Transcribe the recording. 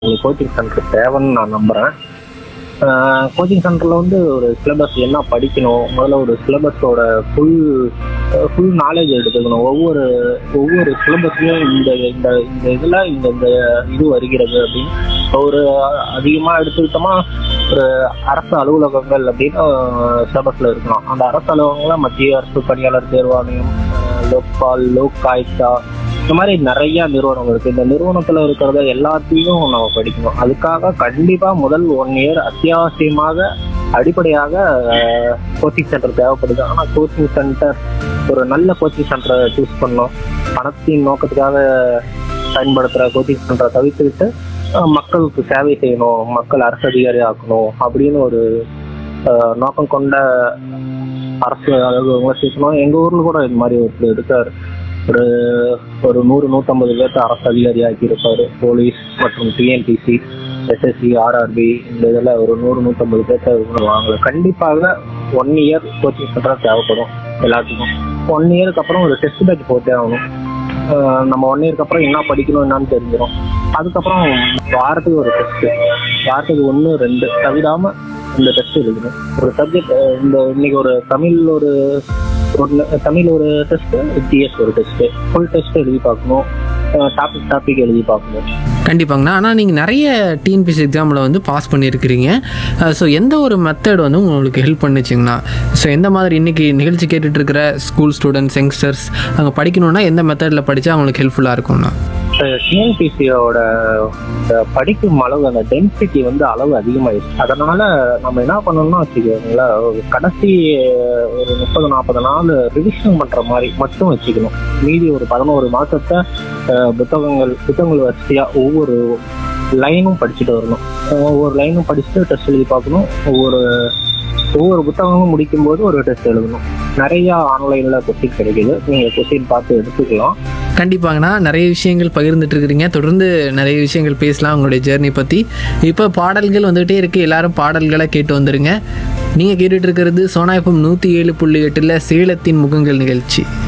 உங்களுக்கு coaching centre தேவைன்னு நான் நம்புகிறேன் கோச்சிங் சென்டரில் வந்து ஒரு சிலபஸ் என்ன படிக்கணும் முதல்ல ஒரு சிலபஸோட ஃபுல் ஃபுல் நாலேஜ் எடுத்துக்கணும் ஒவ்வொரு ஒவ்வொரு சிலபஸ்லையும் இந்த இந்த இந்த இதில் இந்த இந்த இது வருகிறது அப்படின்னு ஒரு அதிகமாக எடுத்துக்கிட்டோமா ஒரு அரசு அலுவலகங்கள் அப்படின்னு சிலபஸில் இருக்கணும் அந்த அரசு அலுவலகங்கள்ல மத்திய அரசு பணியாளர் தேர்வாணையம் அஹ், லோக்பால் லோக் ஆயுக்தா இந்த மாதிரி நிறைய நிறுவனம் இருக்கு இந்த நிறுவனத்துல இருக்கிறத எல்லாத்தையும் நம்ம படிக்கணும் அதுக்காக கண்டிப்பா முதல் ஒன் இயர் அத்தியாவசியமாக அடிப்படையாக கோச்சிங் சென்டர் தேவைப்படுது ஆனா கோச்சிங் சென்டர் ஒரு நல்ல கோச்சிங் சென்டரை சூஸ் பண்ணணும் பணத்தின் நோக்கத்துக்காக பயன்படுத்துற கோச்சிங் சென்டரை தவிர்த்துக்கிட்டு அஹ், மக்களுக்கு சேவை செய்யணும் மக்கள் அரசு அதிகாரி ஆக்கணும் அப்படின்னு ஒரு அஹ், நோக்கம் கொண்ட அரசு அலுவலகங்களை சேர்க்கணும் எங்க ஊர்ல கூட இந்த மாதிரி ஒருத்தர் இருக்காரு ஒரு ஒரு நூறு நூற்றம்பது பேர்த்த அரசு அதிகாரி ஆக்கியிருப்பாரு போலீஸ் மற்றும் டிஎன்பிசி எஸ்எஸ்சி ஆர்ஆர்பி இந்த இதில் ஒரு நூறு நூற்றம்பது பேர்த்த வாங்கல கண்டிப்பாக ஒன் இயர் கோச்சிங் சென்டர் தேவைப்படும் எல்லாத்துக்கும் ஒன் இயருக்கு அப்புறம் ஒரு டெஸ்ட் பேட்ச் போட்டே ஆகணும் அஹ் நம்ம ஒன் இயருக்கு அப்புறம் என்ன படிக்கணும் என்னன்னு தெரிஞ்சிடும் அதுக்கப்புறம் வாரத்துக்கு ஒரு டெஸ்ட் வாரத்துக்கு ஒன்று ரெண்டு தவிராம இந்த டெஸ்ட் எழுதணும் ஒரு சப்ஜெக்ட் இந்த இன்னைக்கு ஒரு தமிழ் ஒரு ஒரு தமிழ் ஒரு டெஸ்ட் ஜிஎஸ் ஒரு டெஸ்ட் ஃபுல் டெஸ்ட் எழுதி பார்க்கணும் டாபிக் டாபிக் எழுதி பார்க்கணும் கண்டிப்பாங்கண்ணா ஆனால் நீங்கள் நிறைய டிஎன்பிசி எக்ஸாமில் வந்து பாஸ் பண்ணியிருக்கிறீங்க ஸோ எந்த ஒரு மெத்தட் வந்து உங்களுக்கு ஹெல்ப் பண்ணுச்சுங்கண்ணா ஸோ எந்த மாதிரி இன்றைக்கி நிகழ்ச்சி கேட்டுட்டு இருக்கிற ஸ்கூல் ஸ்டூடெண்ட்ஸ் யங்ஸ்டர்ஸ் அங்கே படிக்கணும்னா எந்த மெத்தடில் படித்தா அவங்களுக்கு ஹெல்ப்ஃபுல்லாக இருக்கும்ண்ணா டிஎன்பிசியோட படிக்கும் அளவு அந்த டென்சிட்டி வந்து அளவு அதிகமாயிடுச்சு அதனால நம்ம என்ன பண்ணணும்னா வச்சுக்கோங்களேன் ஒரு கடைசி அஹ், ஒரு முப்பது நாற்பது நாள் ரிவிஷன் பண்ற மாதிரி மட்டும் வச்சுக்கணும் மீதி ஒரு பதினோரு மாசத்தை அஹ், புத்தகங்கள் புத்தகங்கள் வரிசையா ஒவ்வொரு லைனும் படிச்சுட்டு வரணும் அஹ், ஒவ்வொரு லைனும் படிச்சுட்டு டெஸ்ட் எழுதி பார்க்கணும் ஒவ்வொரு ஒவ்வொரு புத்தகமும் முடிக்கும் போது ஒரு டெஸ்ட் எழுதணும் நிறைய ஆன்லைன்ல கொஸ்டின் கிடைக்குது நீங்க கொஸ்டின் பார்த்து எடுத்துக்கலாம் கண்டிப்பாங்கண்ணா நிறைய விஷயங்கள் பகிர்ந்துட்டு இருக்கிறீங்க தொடர்ந்து நிறைய விஷயங்கள் பேசலாம் உங்களுடைய ஜேர்னி பற்றி இப்போ பாடல்கள் வந்துகிட்டே இருக்குது எல்லாரும் பாடல்களை கேட்டு வந்துருங்க நீங்கள் கேட்டுட்டு இருக்கிறது சோனாயப்பம் நூற்றி ஏழு புள்ளி எட்டில் சேலத்தின் முகங்கள் நிகழ்ச்சி